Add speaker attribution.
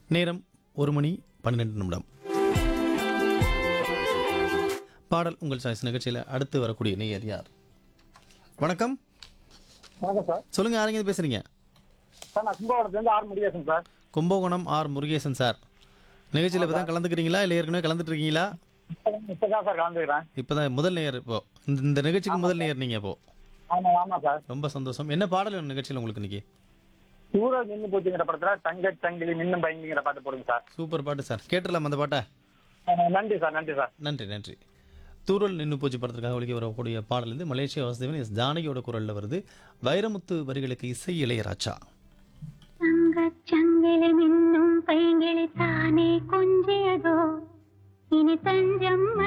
Speaker 1: நேரம் ஒரு மணி பன்னிரெண்டு நிமிடம் பாடல் உங்கள் சாய்ஸ் நிகழ்ச்சியில் அடுத்து வரக்கூடிய நேயர் யார் வணக்கம்
Speaker 2: வணக்கம் சார்
Speaker 1: சொல்லுங்க யாருங்க இது பேசுறீங்க
Speaker 2: சார் நான் கும்பகோணத்துலேருந்து ஆறு முடியாசன் sir
Speaker 1: Kumbakonam R Murugesan sir நிகழ்ச்சியில் இப்போ தான் கலந்துக்கிறீங்களா இல்லை ஏற்கனவே கலந்துட்டு இருக்கீங்களா
Speaker 2: இப்போ தான் சார் கலந்துக்கிறேன்
Speaker 1: இப்போ தான் முதல் நேயர் இப்போ இந்த இந்த நிகழ்ச்சிக்கு முதல் நேயர் நீங்கள் இப்போ
Speaker 2: ஆமாம் ஆமாம் சார்
Speaker 1: ரொம்ப சந்தோஷம் என்ன பாடல் வேணும் நிகழ்ச்சியில் உங்களுக்கு இன்னைக்கு
Speaker 2: சூரஜ் நின்று போச்சுங்கிற படத்தில் தங்க சங்கிலி மின்னும் பயங்கிற பாட்டு போடுங்க சார்
Speaker 1: சூப்பர் பாட்டு சார் கேட்டுடலாம் அந்த பாட்டை
Speaker 2: ஆ, நன்றி சார் நன்றி சார்
Speaker 1: நன்றி நன்றி தூரல் நின்று போச்சு படத்திற்காக ஒழிக்க வரக்கூடிய பாடல் வந்து மலேசியா வாசுதேவன் எஸ் ஜானகியோட குரலில் வருது வைரமுத்து வரிகளுக்கு இசை இளையராஜா
Speaker 3: தங்கச் சங்கிலி மின்னும் பைங்கிளி தானே கொஞ்சியதோ இனி தஞ்சம்